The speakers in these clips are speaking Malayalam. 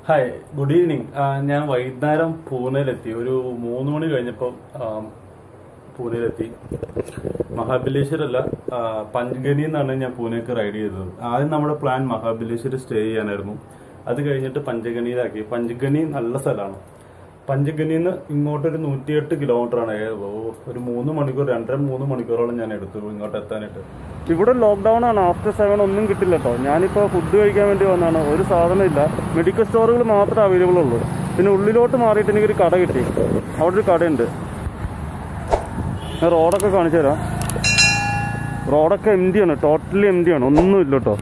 ഹായ് ഗുഡ് ഈവനിങ് ഞാൻ വൈകുന്നേരം പൂനെയിലെത്തി ഒരു മൂന്ന് മണി കഴിഞ്ഞപ്പോൾ പൂനെയിലെത്തി മഹാബലേശ്വരല്ല ആ, പഞ്ച്ഗനി എന്നാണ് ഞാൻ പൂനെക്ക് റൈഡ് ചെയ്തത് ആദ്യം നമ്മുടെ പ്ലാൻ മഹാബലേശ്വർ സ്റ്റേ ചെയ്യാനായിരുന്നു അത് കഴിഞ്ഞിട്ട് പഞ്ചഗനിയിലാക്കി പഞ്ചഗനി നല്ല സ്ഥലമാണ് പഞ്ചഗനിന്ന് ഇങ്ങോട്ടൊരു നൂറ്റിയെട്ട് കിലോമീറ്റർ ആണ് ഏ- ഓ, ഒരു മൂന്ന് മണിക്കൂർ രണ്ടര മൂന്ന് മണിക്കൂറോളം ഞാൻ എടുത്തു ഇങ്ങോട്ട് എത്താനായിട്ട് ഇവിടെ ലോക്ക്ഡൌൺ ആണ് ആഫ്റ്റർ സെവൻ ഒന്നും കിട്ടില്ല കേട്ടോ ഞാനിപ്പോൾ ഫുഡ് കഴിക്കാൻ വേണ്ടി വന്നതാണ് ഒരു സാധനം ഇല്ല മെഡിക്കൽ സ്റ്റോറുകൾ മാത്രമേ അവൈലബിൾ ഉള്ളൂ പിന്നെ ഉള്ളിലോട്ട് മാറിയിട്ട് എനിക്കൊരു കട കിട്ടി അവിടെ ഒരു കടയുണ്ട് ഞാൻ റോഡൊക്കെ കാണിച്ചു തരാം റോഡൊക്കെ എം ആണ് ടോട്ടലി എം ആണ് ഒന്നുമില്ല കേട്ടോ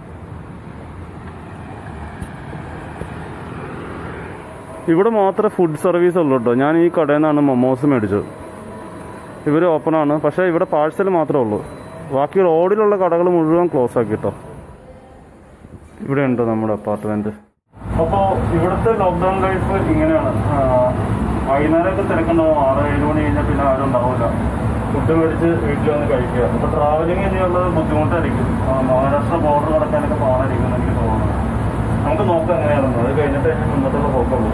ഇവിടെ മാത്രമേ ഫുഡ് സർവീസ് ഉള്ളൂ കേട്ടോ ഞാൻ ഈ കടയിൽ നിന്നാണ് മൊമോസ് മേടിച്ചത് ഇവർ ഓപ്പൺ ആണ് പക്ഷേ ഇവിടെ പാഴ്സൽ മാത്രമേ ഉള്ളൂ ബാക്കി റോഡിലുള്ള കടകൾ മുഴുവൻ ക്ലോസ് ആക്കി കേട്ടോ ഇവിടെ ഉണ്ട് നമ്മുടെ അപ്പാർട്ട്മെന്റ് അപ്പോൾ ഇവിടുത്തെ ലോക്ക്ഡൗൺ ലൈഫ് ഇങ്ങനെയാണ് ആ, വൈകുന്നേരമൊക്കെ തിരക്കുണ്ടാവും ആറ് ഏഴ് മണി കഴിഞ്ഞാൽ പിന്നെ ആരും ഉണ്ടാവില്ല ഫുഡ് മേടിച്ച് വീട്ടിൽ വന്ന് കഴിക്കുക അപ്പോൾ ട്രാവലിംഗ് ഇനിയുള്ളത് ബുദ്ധിമുട്ടായിരിക്കും ആ, മഹാരാഷ്ട്ര ബോർഡർ കടക്കാനൊക്കെ പാടായിരിക്കും എന്ന് എനിക്ക് തോന്നുന്നു നമുക്ക് നോക്കാം എങ്ങനെയാണെന്ന് അത് കഴിഞ്ഞിട്ട് മുന്നോട്ടുള്ള പോക്കുള്ളൂ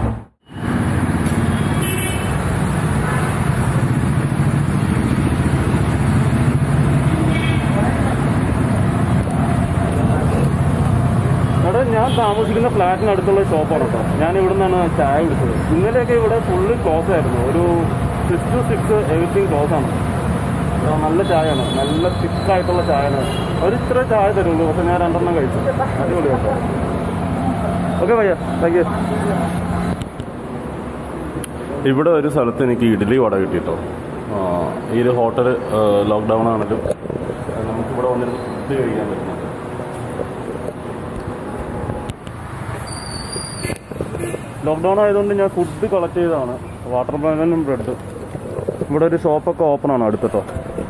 എടാ ഞാൻ താമസിക്കുന്ന ഫ്ലാറ്റിന് അടുത്തുള്ള ഷോപ്പാണ് കേട്ടോ ഞാൻ ഇവിടെ നിന്നാണ് ചായ കുടിച്ചത് ഇന്നലെയൊക്കെ ഇവിടെ ഫുള്ള് ക്ലോസ് ആയിരുന്നു ഒരു six two six everything close ആണ് ആ, നല്ല ചായയാണ് നല്ല തിക്കായിട്ടുള്ള ചായയാണ് ഒരു ഇത്ര ചായ തരുള്ളൂ പക്ഷെ ഞാൻ രണ്ടെണ്ണം കഴിച്ചു അടിപൊളി കേട്ടോ ഓക്കെ ഭയ്യ താങ്ക് യു ഇവിടെ ഒരു സ്ഥലത്ത് എനിക്ക് ഇഡ്ഡലി വട കിട്ടിട്ടോ ഈ ഒരു ഹോട്ടൽ ലോക്ക്ഡൗൺ ആണെങ്കിലും നമുക്കിവിടെ വന്നിട്ട് ഫുഡ് കഴിക്കാൻ പറ്റുന്നുണ്ട് ലോക്ക്ഡൗൺ ആയതുകൊണ്ട് ഞാൻ ഫുഡ് കളക്ട് ചെയ്തതാണ് വാട്ടർ മെലനും ബ്രെഡ് ഇവിടെ ഒരു ഷോപ്പൊക്കെ ഓപ്പൺ ആണ് അടുത്തട്ടോ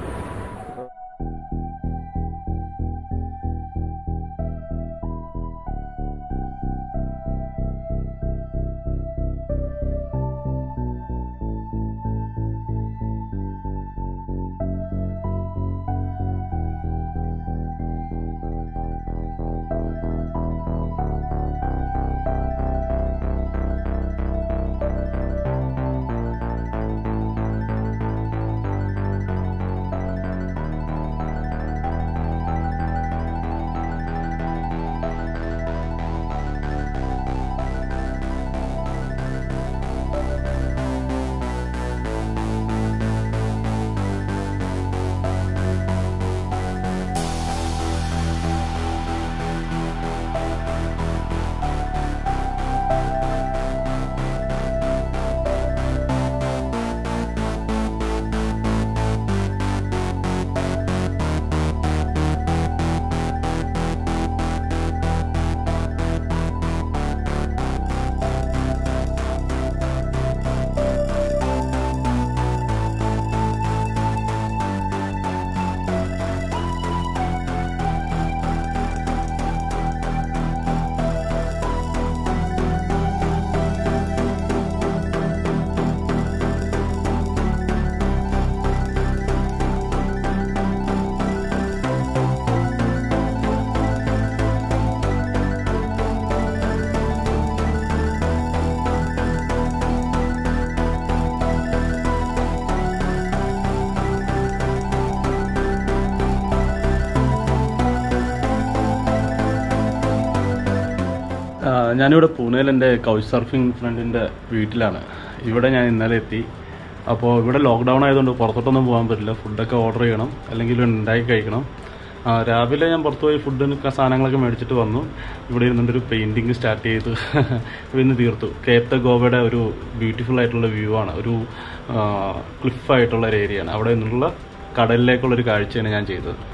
ആ, ഞാനിവിടെ പൂനെയിൽ എൻ്റെ കൗച്ച് സർഫിംഗ് ഫ്രണ്ടിൻ്റെ വീട്ടിലാണ് ഇവിടെ ഞാൻ ഇന്നലെ എത്തി അപ്പോൾ ഇവിടെ ലോക്ക്ഡൗൺ ആയതുകൊണ്ട് പുറത്തോട്ടൊന്നും പോകാൻ പറ്റില്ല ഫുഡൊക്കെ ഓർഡർ ചെയ്യണം അല്ലെങ്കിൽ ഉണ്ടാക്കി കഴിക്കണം ആ, രാവിലെ ഞാൻ പുറത്ത് പോയി ഫുഡിന് സാധനങ്ങളൊക്കെ മേടിച്ചിട്ട് വന്നു ഇവിടെ ഇരുന്നിട്ട് ഒരു പെയിൻറ്റിങ് സ്റ്റാർട്ട് ചെയ്ത് ഇന്ന് തീർത്തു കേപ്ത ഗോവയുടെ ഒരു ബ്യൂട്ടിഫുൾ ആയിട്ടുള്ള വ്യൂ ആണ് ഒരു ക്ലിഫ് ആയിട്ടുള്ള ഒരു ഏരിയ ആണ് അവിടെ നിന്നുള്ള കടലിലേക്കുള്ള ഒരു കാഴ്ചയാണ് ഞാൻ ചെയ്തത്